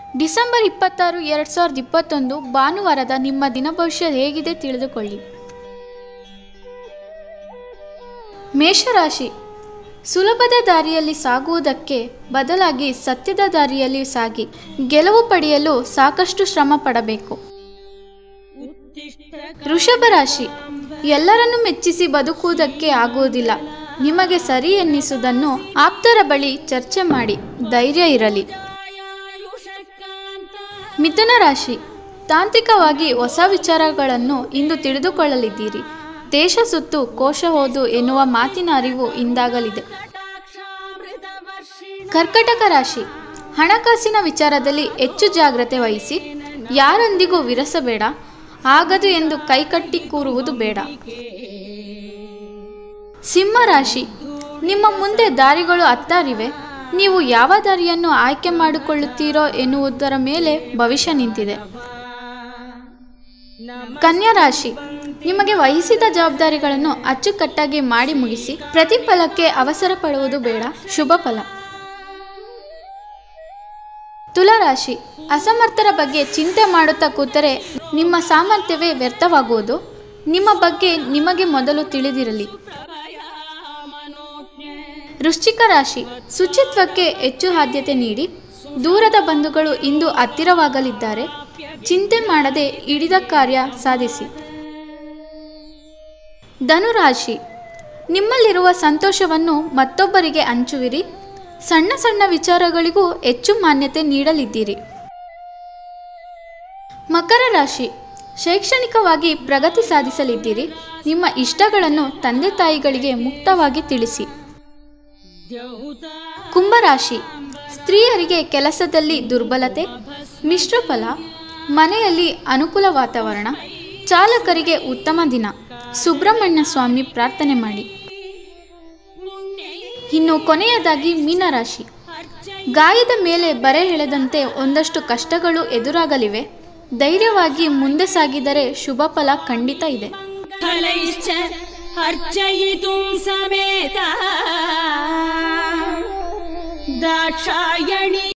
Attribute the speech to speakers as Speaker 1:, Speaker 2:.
Speaker 1: December ಇಪ್ಪತ್ತಾರು ಎರಡು ಸಾವಿರದ ಇಪ್ಪತ್ತೊಂದು ಭಾನುವಾರದ ನಿಮ್ಮ ದಿನ ಭವಿಷ್ಯ ಹೇಗಿದೆ ತಿಳಿದುಕೊಳ್ಳಿ ಮೇಷರಾಶಿ ಸುಲಭದ ದಾರಿಯಲ್ಲಿ ಸಾಗುವುದಕ್ಕೆ ಬದಲಾಗಿ ಸತ್ಯದ ದಾರಿಯಲ್ಲಿ ಸಾಗಿ ಗೆಲುವು ಪಡೆಯಲು ಸಾಕಷ್ಟು ಶ್ರಮ ಪಡಬೇಕು ವೃಷಭ ರಾಶಿ ಎಲ್ಲರನ್ನು ಮೆಚ್ಚಿಸಿ ಬದುಕುವುದಕ್ಕೆ ಆಗುವುದಿಲ್ಲ ನಿಮಗೆ ಸರಿ ಎನ್ನಿಸುವುದನ್ನು ಆಪ್ತರ ಬಳಿ ಚರ್ಚೆ ಮಾಡಿ ಧೈರ್ಯ ಇರಲಿ ಮಿಥುನ ರಾಶಿ ತಾಂತ್ರಿಕವಾಗಿ ಹೊಸ ವಿಚಾರಗಳನ್ನು ಇಂದು ತಿಳಿದುಕೊಳ್ಳಲಿದ್ದೀರಿ ದೇಶ ಸುತ್ತು ಕೋಶ ಓದು ಎನ್ನುವ ಮಾತಿನ ಅರಿವು ಇಂದಾಗಲಿದೆ ಕರ್ಕಟಕ ರಾಶಿ ಹಣಕಾಸಿನ ವಿಚಾರದಲ್ಲಿ ಹೆಚ್ಚು ಜಾಗ್ರತೆ ವಹಿಸಿ ಯಾರೊಂದಿಗೂ ವಿರಸಬೇಡ ಆಗದು ಎಂದು ಕೈಕಟ್ಟಿ ಕೂರುವುದು ಬೇಡ ಸಿಂಹ ರಾಶಿ ನಿಮ್ಮ ಮುಂದೆ ದಾರಿಗಳು ಹತ್ತಾರಿವೆ ನೀವು ಯಾವ ದಾರಿಯನ್ನು ಆಯ್ಕೆ ಮಾಡಿಕೊಳ್ಳುತ್ತೀರೋ ಎನ್ನುವುದರ ಮೇಲೆ ಭವಿಷ್ಯ ನಿಂತಿದೆ ಕನ್ಯಾ ರಾಶಿ ನಿಮಗೆ ವಹಿಸಿದ ಜವಾಬ್ದಾರಿಗಳನ್ನು ಅಚ್ಚುಕಟ್ಟಾಗಿ ಮಾಡಿ ಮುಗಿಸಿ ಪ್ರತಿಫಲಕ್ಕೆ ಅವಸರ ಪಡುವುದು ಬೇಡ ಶುಭ ಫಲ ತುಲಾರಾಶಿ ಅಸಮರ್ಥರ ಬಗ್ಗೆ ಚಿಂತೆ ಮಾಡುತ್ತಾ ಕೂತರೆ ನಿಮ್ಮ ಸಾಮರ್ಥ್ಯವೇ ವ್ಯರ್ಥವಾಗುವುದು ನಿಮ್ಮ ಬಗ್ಗೆ ನಿಮಗೆ ಮೊದಲು ತಿಳಿದಿರಲಿ ವೃಶ್ಚಿಕ ರಾಶಿ ಶುಚಿತ್ವಕ್ಕೆ ಹೆಚ್ಚು ಆದ್ಯತೆ ನೀಡಿ ದೂರದ ಬಂಧುಗಳು ಇಂದು ಹತ್ತಿರವಾಗಲಿದ್ದಾರೆ ಚಿಂತೆ ಮಾಡದೆ ಹಿಡಿದ ಕಾರ್ಯ ಸಾಧಿಸಿ ಧನುರಾಶಿ ನಿಮ್ಮಲ್ಲಿರುವ ಸಂತೋಷವನ್ನು ಮತ್ತೊಬ್ಬರಿಗೆ ಹಂಚುವಿರಿ ಸಣ್ಣ ಸಣ್ಣ ವಿಚಾರಗಳಿಗೂ ಹೆಚ್ಚು ಮಾನ್ಯತೆ ನೀಡಲಿದ್ದೀರಿ ಮಕರ ರಾಶಿ ಶೈಕ್ಷಣಿಕವಾಗಿ ಪ್ರಗತಿ ಸಾಧಿಸಲಿದ್ದೀರಿ ನಿಮ್ಮ ಇಷ್ಟಗಳನ್ನು ತಂದೆ ತಾಯಿಗಳಿಗೆ ಮುಕ್ತವಾಗಿ ತಿಳಿಸಿ ಕುಂಭರಾಶಿ ಸ್ತ್ರೀಯರಿಗೆ ಕೆಲಸದಲ್ಲಿ ದುರ್ಬಲತೆ ಮಿಶ್ರ ಫಲ ಮನೆಯಲ್ಲಿ ಅನುಕೂಲ ವಾತಾವರಣ ಚಾಲಕರಿಗೆ ಉತ್ತಮ ದಿನ ಸುಬ್ರಹ್ಮಣ್ಯ ಸ್ವಾಮಿ ಪ್ರಾರ್ಥನೆ ಮಾಡಿ ಇನ್ನು ಕೊನೆಯದಾಗಿ ಮೀನರಾಶಿ ಗಾಯದ ಮೇಲೆ ಬರೆ ಎಳೆದಂತೆ ಒಂದಷ್ಟು ಕಷ್ಟಗಳು ಎದುರಾಗಲಿವೆ ಧೈರ್ಯವಾಗಿ ಮುಂದೆ ಸಾಗಿದರೆ ಶುಭ ಫಲ ಖಂಡಿತ ಇದೆ
Speaker 2: फलैश्च अर्चयितुं समेता दाक्षायणी